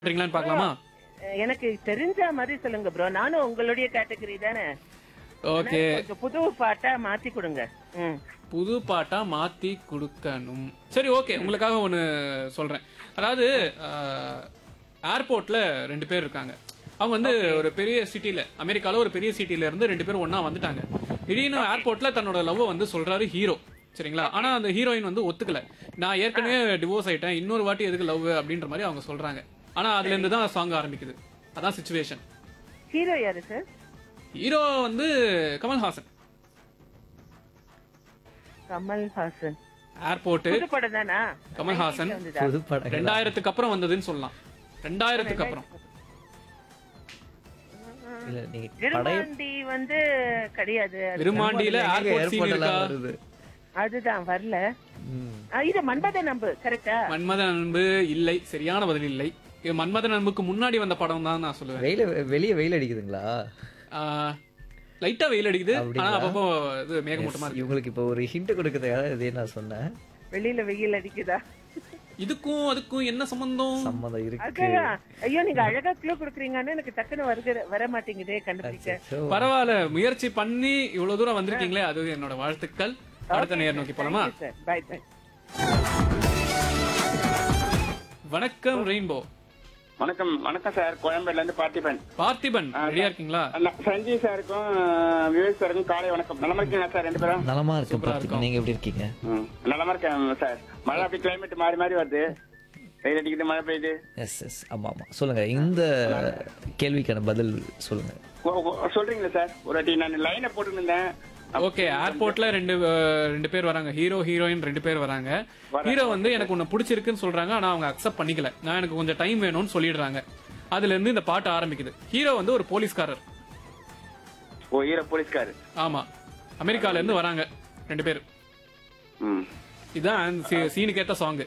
பண்றீங்களான்னு பார்க்கலாமா எனக்கு தெரிஞ்ச மாதிரி சொல்லுங்க ப்ரோ நானும் உங்களுடைய கேட்டகரி தானே ஓகே கொஞ்சம் புது பாட்டா மாத்தி கொடுங்க ம் புது பாட்டா மாத்தி கொடுக்கணும் சரி ஓகே உங்களுக்காக ஒன்னு சொல்றேன் அதாவது ஏர்போர்ட்ல ரெண்டு பேர் இருக்காங்க அவங்க வந்து ஒரு பெரிய சிட்டில அமெரிக்கால ஒரு பெரிய சிட்டில இருந்து ரெண்டு பேரும் ஒண்ணா வந்துட்டாங்க திடீர்னு ஏர்போர்ட்ல தன்னோட லவ் வந்து சொல்றாரு ஹீரோ சரிங்களா ஆனா அந்த ஹீரோயின் வந்து ஒத்துக்கல நான் ஏற்கனவே டிவோர்ஸ் ஆயிட்டேன் இன்னொரு வாட்டி எதுக்கு லவ் அப்படின்ற மாதிரி அவங்க சொல்றாங்க ஆனா அதுல இருந்து தான் சாங் ஆரம்பிக்குது அதான் சுச்சுவேஷன் ஹீரோ யாரு சார் ஹீரோ வந்து கமல்ஹாசன் கமல்ஹாசன் ஏர்போர்ட் புது படம் தானா கமல்ஹாசன் வந்துதா? புது படங்கள் ரெண்டாயிரத்துக்கு அப்புறம் வந்ததுன்னு சொல்லலாம் ரெண்டாயிரத்துக்கு அப்புறம் இல்ல நீங்க படைய விருமாண்டி வந்து கிடையாது அது- விருமாண்டியில ஏர்போர்ட் சீன் ஏர்போர்ட் இருக்கா எல்லாம் வருது அதுதான் வரல ம். ஆ, இது மன்மத நம்பு கரெக்டா மன்மத அன்பு இல்லை சரியான பதில் இல்லை இது மன்மத அன்புக்கு முன்னாடி வந்த படம் தான் நான் சொல்லுவேன் வெயில வெளிய வெயில் அடிக்குதுங்களா ஆஹ், லைட்டா வெயில் அடிக்குது ஆனா அப்படிங்களா? அப்பப்போ இது மேகமூட்டமா இருக்கு இவங்களுக்கு இப்போ ஒரு ஹிண்ட் கொடுக்கறதுக்காக இதே நான் சொன்னேன் வெளியில வெயில் அடிக்குதா இதுக்கும் அதுக்கும் என்ன சம்பந்தம் சம்மந்தம் இருக்கு அக்கா ஐயோ நீங்க அழகா க்ளூ கொடுக்குறீங்கன்னு எனக்கு டக்குன்னு வருகிற வர மாட்டேங்குதே கண்டுபிடிக்க அச்சோ. பரவாயில்ல முயற்சி பண்ணி இவ்வளவு தூரம் வந்திருக்கீங்களே அது என்னோட வாழ்த்துக்கள் அடுத்த நேர் நோக்கி போலாமா சார் பாய் பாய் வணக்கம் ரெயின்போ வணக்கம் வணக்கம் சார் கோயம்பேடுல இருந்து பார்த்திபன் பார்த்திபன் ரெடியா இருக்கீங்களா அண்ணா, சஞ்சய் சாருக்கும் விவேக் சாருக்கும் காலை வணக்கம் நலமா இருக்கீங்களா சார் ரெண்டு பேரும் நலமா இருக்கு சூப்பரா பார்த்துக்கோ நீங்க எப்படி இருக்கீங்க ம், நலமா இருக்கேன் சார் மழை அப்படி கிளைமேட் மாறி மாறி வருது வெயில் அடிக்குது மழை பெய்யுது எஸ் எஸ் ஆமா ஆமா சொல்லுங்க இந்த கேள்விக்கான பதில் சொல்லுங்க ஓ, ஓ, சொல்றீங்களா சார் ஒரு வாட்டி நான் லைனை போட்டுருந்தேன் ஓகே ஏர்போர்ட்ல ரெண்டு அஹ், ரெண்டு பேர் வராங்க ஹீரோ ஹீரோயின் ரெண்டு பேர் வராங்க ஹீரோ வந்து எனக்கு உன்னை பிடிச்சிருக்குன்னு சொல்றாங்க ஆனா அவங்க அக்செப்ட் பண்ணிக்கல நான் எனக்கு கொஞ்சம் டைம் வேணும்னு சொல்லிடுறாங்க அதுல இருந்து இந்த பாட்டு ஆரம்பிக்குது ஹீரோ வந்து ஒரு போலீஸ்காரர் ஓ ஈர போலீஸ்காரு ஆமா அமெரிக்கால இருந்து வராங்க ரெண்டு பேர் ம் இதுதான் சீனுக்கு ஏத்த சாங்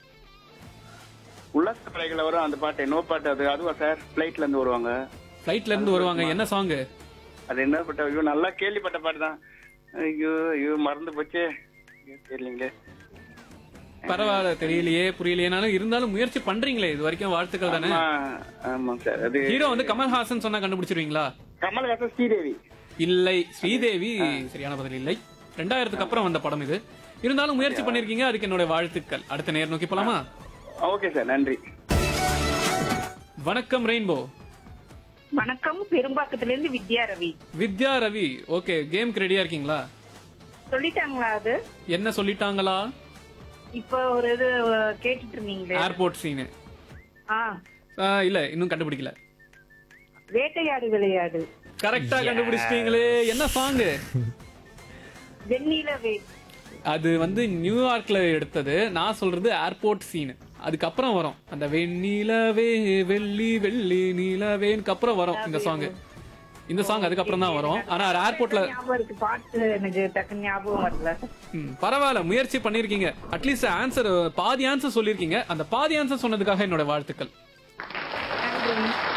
உல்லாச படைகளை வரும் அந்த பாட்டு நோ பாட்டு அது அதுவா சார் பிளைட்ல இருந்து வருவாங்க ஃபிளைட்ல இருந்து வருவாங்க என்ன சாங் அது என்ன பாட்டு ஐயோ நல்லா கேள்விப்பட்ட பாட்டு தான் ஐயோ ஐயோ மறந்து போச்சே ஐயோ, தெரியலீங்களே பரவாயில்ல தெரியலையே புரியலையேனாலும் இருந்தாலும் முயற்சி பண்றீங்களே இது வரைக்கும் வாழ்த்துக்கள் தானே ஆமா ஆமாங்க சார் அது ஹீரோ வந்து கமல்ஹாசன் சொன்னா கண்டுபிடிச்சிருவீங்களா கமல்ஹாசன் ஸ்ரீதேவி இல்லை ஸ்ரீதேவி சரியான பதில் இல்லை ரெண்டாயிரத்துக்கு அப்புறம் வந்த படம் இது இருந்தாலும் முயற்சி பண்ணிருக்கீங்க அதுக்கு என்னோட வாழ்த்துக்கள் அடுத்த நேர் நோக்கி போலாமா ஓகே சார் நன்றி வணக்கம் ரெயின்போ வணக்கம் பெரும்பாக்கத்துல இருந்து வித்யா ரவி வித்யா ரவி ஓகே கேம்க்கு ரெடியா இருக்கீங்களா சொல்லிட்டாங்களா அது என்ன சொல்லிட்டாங்களா இப்ப ஒரு இது அஹ், கேட்டுட்டு இருந்தீங்களே ஏர்போர்ட் சீனு ஆ இல்ல இன்னும் கண்டுபிடிக்கல வேட்டையாடு விளையாடு கரெக்டா கண்டுபிடிச்சிட்டீங்களே என்ன சாங் வெண்ணில வே அது வந்து நியூயார்க்ல எடுத்தது நான் சொல்றது ஏர்போர்ட் சீனு அதுக்கப்புறம் வரும் அந்த வெண்ணிலவே வெள்ளி வெள்ளி நீலவேனுக்கு அப்புறம் வரும் இந்த சாங் இந்த சாங் அதுக்கப்புறம் தான் வரும் ஆனா ஏர்போர்ட்ல ஞாபகம் இருக்கு பாட்டு எனக்கு டக்குன்னு ஞாபகம் வரல ம், பரவாயில்ல முயற்சி பண்ணிருக்கீங்க அட்லீஸ்ட் ஆன்சர் பாதி ஆன்சர் சொல்லிருக்கீங்க அந்த பாதி ஆன்சர் சொன்னதுக்காக என்னோட வாழ்த்துக்கள் நன்றி